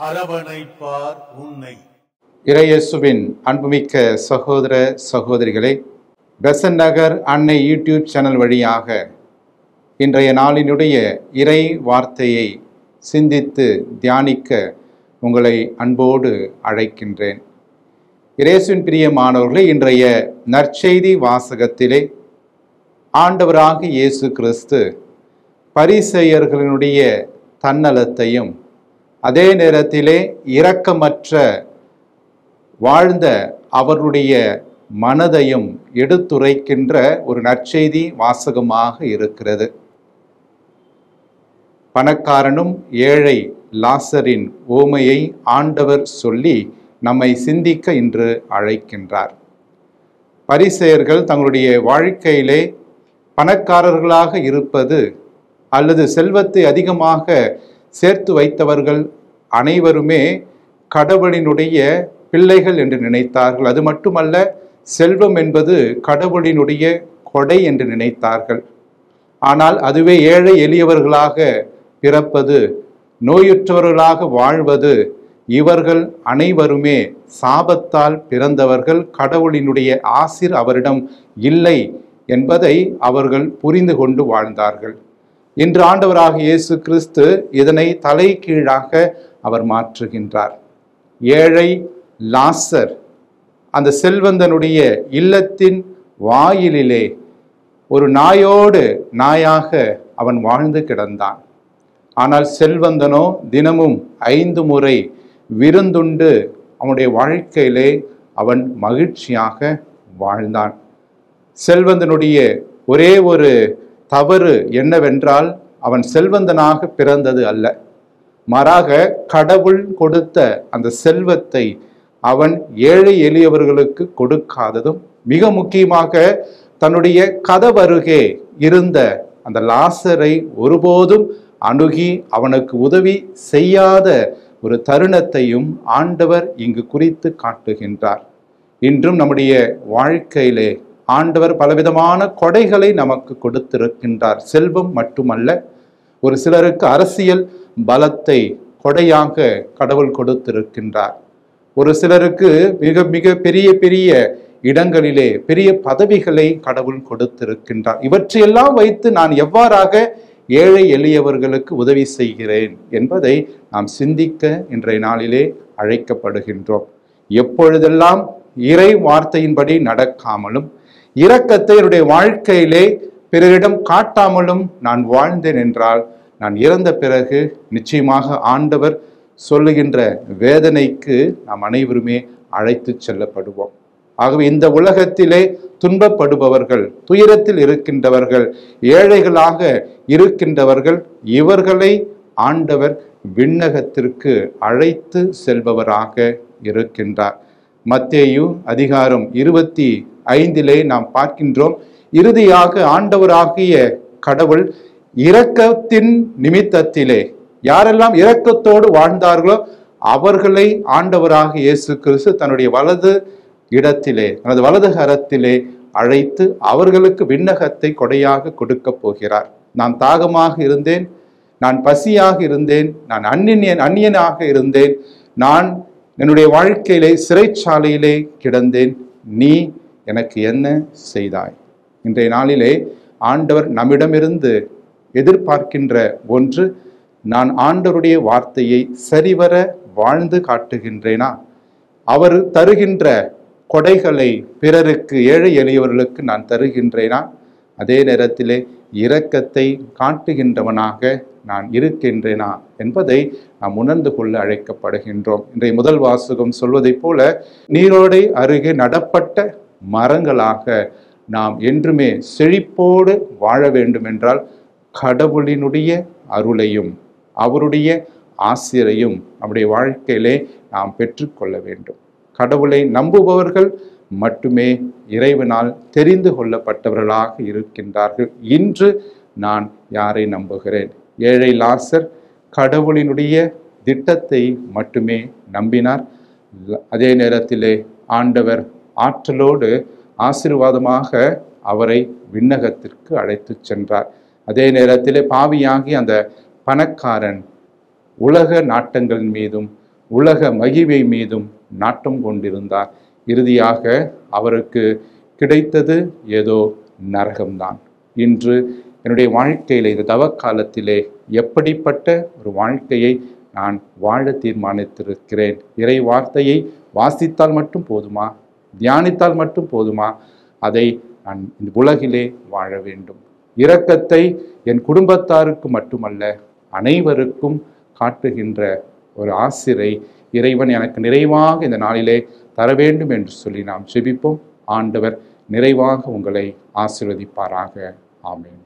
அரவணைப்பார் உன்னை இறையேசுவின் அன்புமிக்க சகோதர சகோதரிகளே பெசன் நகர் அன்னை யூடியூப் சேனல் வழியாக இன்றைய நாளினுடைய இறை வார்த்தையை சிந்தித்து தியானிக்க உங்களை அன்போடு அழைக்கின்றேன் இயேசுவின் பிரியமானவர்களே இன்றைய நற்செய்தி வாசகத்திலே ஆண்டவராக இயேசு கிறிஸ்து பரிசெயர்களினுடைய தன்னலத்தையும் அதே நேரத்திலே இரக்கமற்ற வாழ்ந்த அவருடைய மனதையும் எடுத்துரைக்கின்ற ஒரு நற்செய்தி வாசகமாக இருக்கிறது பணக்காரனும் ஏழை லாசரின் ஓமையை ஆண்டவர் சொல்லி நம்மை சிந்திக்க இன்று அழைக்கின்றார் பரிசெயர்கள் தங்களுடைய வாழ்க்கையிலே பணக்காரர்களாக இருப்பது அல்லது செல்வத்தை அதிகமாக சேர்த்து வைத்தவர்கள் அனைவருமே கடவுளினுடைய பிள்ளைகள் என்று நினைத்தார்கள் அது மட்டுமல்ல செல்வம் என்பது கடவுளினுடைய கொடை என்று நினைத்தார்கள் ஆனால் அதுவே ஏழை எளியவர்களாக பிறப்பது நோயுற்றவர்களாக வாழ்வது இவர்கள் அனைவருமே சாபத்தால் பிறந்தவர்கள் கடவுளினுடைய ஆசிர் அவரிடம் இல்லை என்பதை அவர்கள் புரிந்து கொண்டு வாழ்ந்தார்கள் இன்று ஆண்டவராக இயேசு கிறிஸ்து இதனை தலைகீழாக அவர் மாற்றுகின்றார் ஏழை லாசர் அந்த செல்வந்தனுடைய இல்லத்தின் வாயிலிலே ஒரு நாயோடு நாயாக அவன் வாழ்ந்து கிடந்தான் ஆனால் செல்வந்தனோ தினமும் ஐந்து முறை விருந்துண்டு அவனுடைய வாழ்க்கையிலே அவன் மகிழ்ச்சியாக வாழ்ந்தான் செல்வந்தனுடைய ஒரே ஒரு தவறு என்னவென்றால் அவன் செல்வந்தனாக பிறந்தது அல்ல மாறாக கடவுள் கொடுத்த அந்த செல்வத்தை அவன் ஏழை எளியவர்களுக்கு கொடுக்காததும் மிக முக்கியமாக தன்னுடைய கதவருகே இருந்த அந்த லாசரை ஒருபோதும் அணுகி அவனுக்கு உதவி செய்யாத ஒரு தருணத்தையும் ஆண்டவர் இங்கு குறித்து காட்டுகின்றார் இன்றும் நம்முடைய வாழ்க்கையிலே ஆண்டவர் பலவிதமான கொடைகளை நமக்கு கொடுத்திருக்கின்றார் செல்வம் மட்டுமல்ல ஒரு சிலருக்கு அரசியல் பலத்தை கொடையாக கடவுள் கொடுத்திருக்கின்றார் ஒரு சிலருக்கு மிக மிக பெரிய பெரிய இடங்களிலே பெரிய பதவிகளை கடவுள் கொடுத்திருக்கின்றார் இவற்றையெல்லாம் வைத்து நான் எவ்வாறாக ஏழை எளியவர்களுக்கு உதவி செய்கிறேன் என்பதை நாம் சிந்திக்க இன்றைய நாளிலே அழைக்கப்படுகின்றோம் எப்பொழுதெல்லாம் இறை வார்த்தையின்படி நடக்காமலும் இரக்கத்தை என்னுடைய வாழ்க்கையிலே பிறரிடம் காட்டாமலும் நான் வாழ்ந்தேன் என்றால் நான் இறந்த பிறகு நிச்சயமாக ஆண்டவர் சொல்லுகின்ற வேதனைக்கு நாம் அனைவருமே அழைத்து செல்லப்படுவோம் ஆகவே இந்த உலகத்திலே துன்பப்படுபவர்கள் துயரத்தில் இருக்கின்றவர்கள் ஏழைகளாக இருக்கின்றவர்கள் இவர்களை ஆண்டவர் விண்ணகத்திற்கு அழைத்து செல்பவராக இருக்கின்றார் மத்தேயு அதிகாரம் இருபத்தி ஐந்திலே நாம் பார்க்கின்றோம் இறுதியாக ஆண்டவராகிய கடவுள் இரக்கத்தின் நிமித்தத்திலே யாரெல்லாம் இரக்கத்தோடு வாழ்ந்தார்களோ அவர்களை ஆண்டவராக இயேசு கிறிஸ்து தன்னுடைய வலது இடத்திலே அல்லது வலது கரத்திலே அழைத்து அவர்களுக்கு விண்ணகத்தை கொடையாக கொடுக்க போகிறார் நான் தாகமாக இருந்தேன் நான் பசியாக இருந்தேன் நான் அந்நியன் அந்நியனாக இருந்தேன் நான் என்னுடைய வாழ்க்கையிலே சிறைச்சாலையிலே கிடந்தேன் நீ எனக்கு என்ன செய்தாய் இன்றைய நாளிலே ஆண்டவர் நம்மிடமிருந்து எதிர்பார்க்கின்ற ஒன்று நான் ஆண்டவருடைய வார்த்தையை சரிவர வாழ்ந்து காட்டுகின்றேனா அவர் தருகின்ற கொடைகளை பிறருக்கு ஏழை எளியவர்களுக்கு நான் தருகின்றேனா அதே நேரத்திலே இரக்கத்தை காட்டுகின்றவனாக நான் இருக்கின்றேனா என்பதை நாம் உணர்ந்து கொள்ள அழைக்கப்படுகின்றோம் இன்றைய முதல் வாசகம் சொல்வதைப் போல நீரோடை அருகே நடப்பட்ட மரங்களாக நாம் என்றுமே செழிப்போடு வாழ வேண்டும் என்றால் கடவுளினுடைய அருளையும் அவருடைய ஆசிரியையும் நம்முடைய வாழ்க்கையிலே நாம் பெற்றுக்கொள்ள வேண்டும் கடவுளை நம்புபவர்கள் மட்டுமே இறைவனால் தெரிந்து கொள்ளப்பட்டவர்களாக இருக்கின்றார்கள் இன்று நான் யாரை நம்புகிறேன் ஏழை லாசர் கடவுளினுடைய திட்டத்தை மட்டுமே நம்பினார் அதே நேரத்திலே ஆண்டவர் ஆற்றலோடு ஆசீர்வாதமாக அவரை விண்ணகத்திற்கு அழைத்துச் சென்றார் அதே நேரத்திலே பாவியாகி அந்த பணக்காரன் உலக நாட்டங்களின் மீதும் உலக மகிமை மீதும் நாட்டம் கொண்டிருந்தார் இறுதியாக அவருக்கு கிடைத்தது ஏதோ நரகம்தான் இன்று என்னுடைய வாழ்க்கையில இந்த தவக்காலத்திலே எப்படிப்பட்ட ஒரு வாழ்க்கையை நான் வாழ தீர்மானித்திருக்கிறேன் இறை வார்த்தையை வாசித்தால் மட்டும் போதுமா தியானித்தால் மட்டும் போதுமா அதை நான் இந்த உலகிலே வாழ வேண்டும் இரக்கத்தை என் குடும்பத்தாருக்கு மட்டுமல்ல அனைவருக்கும் காட்டுகின்ற ஒரு ஆசிரை இறைவன் எனக்கு நிறைவாக இந்த நாளிலே தர வேண்டும் என்று சொல்லி நாம் செபிப்போம் ஆண்டவர் நிறைவாக உங்களை ஆசீர்வதிப்பாராக ஆமென்